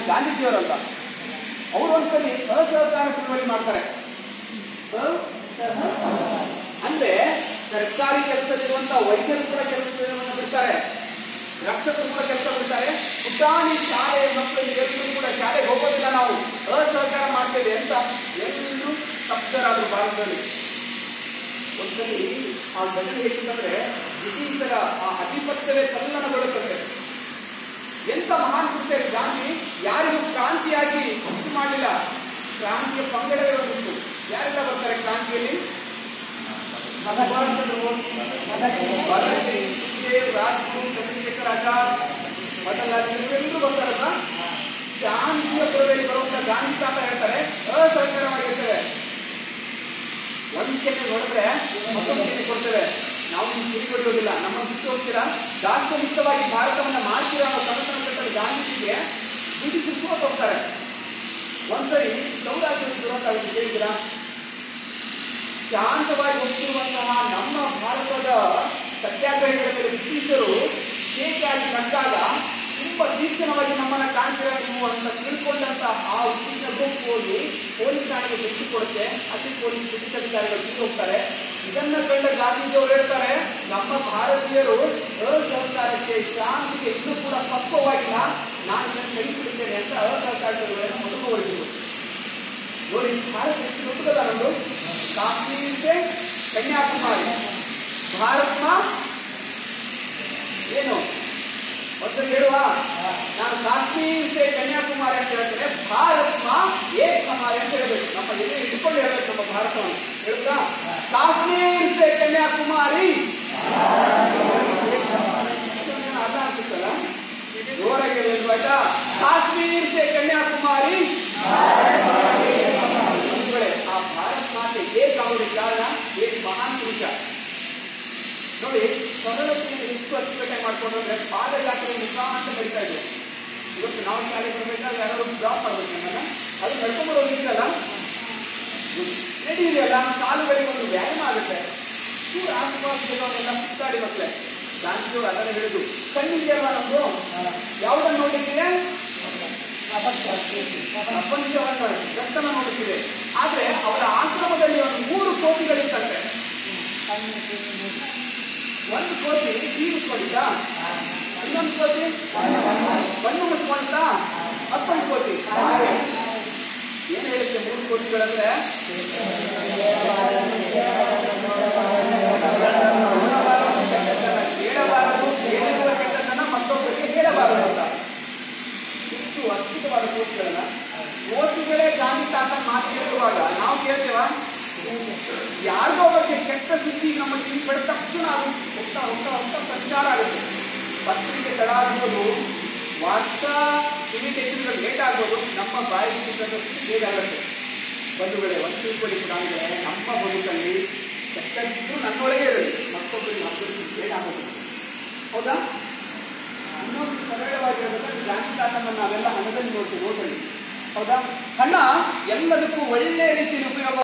ಗಾಂಧೀಜಿಯವರಲ್ಲ ಅವರು ಒಂದ್ಸಲಿ ಅಸಹಕಾರ ಚಳವಳಿ ಮಾಡ್ತಾರೆ ಅಂದ್ರೆ ಸರ್ಕಾರಿ ಕೆಲಸದಲ್ಲಿರುವಂತ ವೈದ್ಯರು ಕೂಡ ಕೆಲಸವನ್ನು ಬಿಡ್ತಾರೆ ರಕ್ಷಕರು ಕೂಡ ಕೆಲಸ ಬಿಡ್ತಾರೆ ಪುಟಾಣಿ ಶಾಲೆ ಮಕ್ಕಳು ಎಲ್ಲರೂ ಕೂಡ ಶಾಲೆಗೆ ಹೋಗೋದಿಲ್ಲ ನಾವು ಅಸಹಕಾರ ಮಾಡ್ತೇವೆ ಅಂತ ಎಲ್ಲರೂ ತಪ್ತರಾದ್ರು ಭಾರತದಲ್ಲಿ ಒಂದ್ಸಲಿ ಆ ಘಟನೆ ಹೇಗಿತ್ತಂದ್ರೆ ಬ್ರಿಟಿಷರ ಆ ಅಧಿಪತ್ಯವೇ ತಲ್ಲಣಗೊಳ್ಳುತ್ತದೆ ಎಂತ ಮಹಾನ್ ಕೃತ್ಯ ಗಾಂಧಿ ಯಾರಿಗೂ ಕ್ರಾಂತಿಯಾಗಿ ಇದು ಮಾಡಲಿಲ್ಲ ಕ್ರಾಂತಿಯ ಪಂಗಡವೇ ಒಂದಿತ್ತು ಯಾರೆಲ್ಲ ಬರ್ತಾರೆ ಕ್ರಾಂತಿಯಲ್ಲಿ ಸುಭಾಷ್ ಚಂದ್ರ ಬೋಸ್ ಭಗತ್ ಸಿಂಗ್ ಸುಖದೇವ್ ರಾಜ್ಗುರು ಚಂದ್ರಶೇಖರ್ ಆಜಾದ್ ಮೊದಲಾದ ಇವರೆಲ್ಲರೂ ಬರ್ತಾರಲ್ಲ ಶಾಂತಿಯ ಪುರದಲ್ಲಿ ಬರುವಂತ ಗಾಂಧಿ ತಾತ ಹೇಳ್ತಾರೆ ಅಸಹಕಾರವಾಗಿರ್ತೇವೆ ಒಂದ್ ಕೆನೆ ನೋಡಿದ್ರೆ ಮತ್ತೊಂದು ಕೆನೆ ಕೊಡ್ತೇವೆ ನಾವು ನಿಮ್ಗೆ ತಿರುಗಿ ಹೊಡೆಯೋದಿಲ್ಲ ನಮ್ಮ ಬಿಟ್ಟು ಹೋಗ್ತೀರಾ ದಾಸ್ಯಮುಕ್ತವಾಗಿ ಭಾರತವನ್ನ ಮಾಡ್ತೀರಾ ಅನ್ನೋ ಕನಸನ್ನು ಕಟ್ಟಲು ಗಾಂಧೀಜಿಗೆ ಬ್ರಿಟಿಷರು ಸೋತು ಹೋಗ್ತಾರೆ ಒಂದ್ಸರಿ ಸೌರಾಷ್ಟ್ರ ದುರಂತ ಆಗುತ್ತೆ ಕೇಳಿದ್ದೀರಾ ಶಾಂತವಾಗಿ ಹೋಗ್ತಿರುವಂತಹ ನಮ್ಮ ಭಾರತದ ಸತ್ಯಾಗ್ರಹಿಗಳ ಮೇಲೆ ಬ್ರಿಟಿಷರು ಹೇಗಾಗಿ ನಕ್ಕಾಗ ತುಂಬಾ ತೀಕ್ಷ್ಣವಾಗಿ ನಮ್ಮನ್ನ ಕಾಣ್ತೀರಾ ನೀವು ಅಂತ ತಿಳ್ಕೊಂಡಂತ ಆ ಉದ್ದಿನ ಗುಂಪು ಹೋಗಿ ಪೊಲೀಸ್ ಠಾಣೆಗೆ ಭೇಟಿ ಕೊಡುತ್ತೆ ಅತಿ ಪೊಲೀಸ್ ಬ್ರಿಟಿಷ್ ಅಧಿಕಾರಿಗಳು ಬಿಟ್ಟು ಹೋಗ್ತಾರೆ ಇದನ್ನ ಕಂಡ ಗಾಂಧೀಜಿಯವರು ಹೇಳ್ತಾರೆ ನಮ್ಮ ಭಾರತೀಯರು ಅಸಹಕಾರಕ್ಕೆ ಶಾಂತಿಗೆ ಇನ್ನೂ ಕೂಡ ಪಕ್ವವಾಗಿಲ್ಲ ನಾನು ಇದನ್ನು ಕೈ ಬಿಡುತ್ತೇನೆ ಅಂತ ಅಸಹಕಾರಗಳನ್ನು ಮೊದಲು ಹೊರಟಿದ್ರು ನೋಡಿ ಭಾರತ ಎಷ್ಟು ದೊಡ್ಡದಲ್ಲ ನಮ್ದು ಕಾಶ್ಮೀರ್ ಸೆ ಕನ್ಯಾಕುಮಾರಿ ಭಾರತ್ ಮಾ ಏನು ಒಂದ್ಸರಿ ಹೇಳುವ ನಾನು ಕಾಶ್ಮೀರ್ ಸೆ ಕನ್ಯಾಕುಮಾರಿ ಅಂತ ಹೇಳ್ತೇನೆ ಭಾರತ್ ಮಾ ಏಕ್ ಹಮಾರಿ ಅಂತ ಹೇಳ್ಬೇಕು ನಮ್ಮ ಎದೆ ಇಟ್ಕೊಂಡು ಹೇಳ್ಬೇಕು ನಮ್ಮ ಭಾರತವನ್ನು ಹೇಳುತ್ತಾ ಕಾಶ್ಮೀರ್ ಸೆ ಕನ್ಯಾಕುಮಾರಿ ಇದೊಂದೇನೋ ಅರ್ಥ ಅನ್ಸುತ್ತಲ್ಲ ಜೋರಾಗಿ ಹೇಳಿ ಆಯ್ತಾ ಕಾಶ್ಮೀರ್ ಸೆ ಕನ್ಯಾಕುಮಾರಿ ಬಂಧುಗಳೇ, ಆ ಭಾರತ್ ಮಾತೆ ಏಕ್ ಆಗೋದಕ್ಕೆ ಕಾರಣ ಏಕ್ ಮಹಾನ್ ಪುರುಷ ನೋಡಿ ಸರಳತೆಯನ್ನು ಎಷ್ಟು ಅಚ್ಚುಕಟ್ಟಾಗಿ ಮಾಡ್ಕೊಂಡು ಅಂದ್ರೆ ಪಾದಯಾತ್ರೆ ಮುಖಾಂತರ ನಡೀತಾ ಇದೆ ಇವತ್ತು ನಾವು ಶಾಲೆಗೆ ಬರಬೇಕಾದ್ರೆ ಯಾರೋ ಡ್ರಾಪ್ ಮಾಡ್ಬೇಕು ನಮ್ಮನ್ನ ಅದು ನಡ್ಕೊಂಡು ಹೋಗಿದ್ರಲ್ಲ ನಡೀರಿಯಲ್ಲ ಕಾಲುಗಳಿಗೆ ಒಂದು ವ್ಯಾಯಾಮ ಆಗುತ್ತೆ ಚೂರು ಆಸುಪಾಸಿಗೆಲ್ಲ ಸುತ್ತಾಡಿ ಮಕ್ಕಳೇ ಗಾಂಧಿಯವರು ಅದನ್ನ ಹೇಳಿದ್ರು ಕಣ್ಣಿದೆಯಲ್ವಾ ನಮ್ದು ಯಾವುದನ್ನು ನೋಡಿದ್ದೀರಿ ಪ್ರಪಂಚವನ್ನು ಜಗತ್ತನ್ನ ನೋಡುತ್ತಿದೆ ಆದ್ರೆ ಅವರ ಆಶ್ರಮದಲ್ಲಿ ಒಂದು ಮೂರು ಕೋಟಿಗಳಿತ್ತಂತೆ ಒಂದು ಕೋಟಿ ಜೀವಿಸ್ಕೊಂಡಿದ್ದ ಇನ್ನೊಂದು ಕೋಟಿ ಕಣ್ಣು ಮುಚ್ಕೊಂಡ ಮತ್ತೊಂದು ಕೋಟಿ ಏನ್ ಹೇಳುತ್ತೆ ಮೂರು ಕೋಟಿಗಳಂದ್ರೆ ಹೇಳಬಾರದು ಹೇಳಿರುವ ಕೆಟ್ಟದನ್ನ ಮತ್ತೊಬ್ಬರಿಗೆ ಹೇಳಬಾರದು ಅಂತ ಇಷ್ಟು ಅದ್ಭುತವಾದ ಕೋಟಿಗಳನ್ನ ಕೋಟಿಗಳೇ ಗಾಂಧಿ ತಾತ ಮಾತು ಕೇಳುವಾಗ ನಾವು ಕೇಳ್ತೇವ ಯಾರಿಗೋ ಬಗ್ಗೆ ಕೆಟ್ಟ ಸುದ್ದಿ ನಮ್ಮ ಕಿವಿ ಪಡೆದ ತಕ್ಷಣ ಅದು ಹೋಗ್ತಾ ಹೋಗ್ತಾ ಹೋಗ್ತಾ ಸಂಚಾರ ಆಗುತ್ತೆ ಪತ್ರಿಕೆ ತಡ ಆಗ್ಬೋದು ವಾರ್ತಾ ಇಮಿಟೇಷನ್ ಲೇಟ್ ಆಗ್ಬೋದು ನಮ್ಮ ಬಾಯಿಗೆ ಬೇಗ ಆಗುತ್ತೆ ಬಂಧುಗಳೇ ಒಂದು ತಿಳ್ಕೊಳ್ಳಿ ಪುಟಾಣಿಗಳೇ ನಮ್ಮ ಬದುಕಲ್ಲಿ ಕೆಟ್ಟದ್ದು ನನ್ನೊಳಗೆ ಇರಲಿ ಮತ್ತೊಬ್ಬರಿಗೆ ಮತ್ತೊಬ್ಬರಿಗೆ ಬೇಡ ಆಗೋದು ಹೌದಾ ಇನ್ನೊಂದು ಸರಳವಾಗಿರೋದಕ್ಕೆ ಗಾಂಧಿ ತಾತನನ್ನು ನಾವೆಲ್ಲ ಹಣದಲ್ಲಿ ನೋಡ್ತೀವಿ ನೋಟಲ್ಲಿ ಹೌದಾ ಹಣ ಎಲ್ಲದಕ್ಕೂ ಒಳ್ಳೆಯ ರೀತಿಯಲ್ಲಿ ಉಪಯೋಗ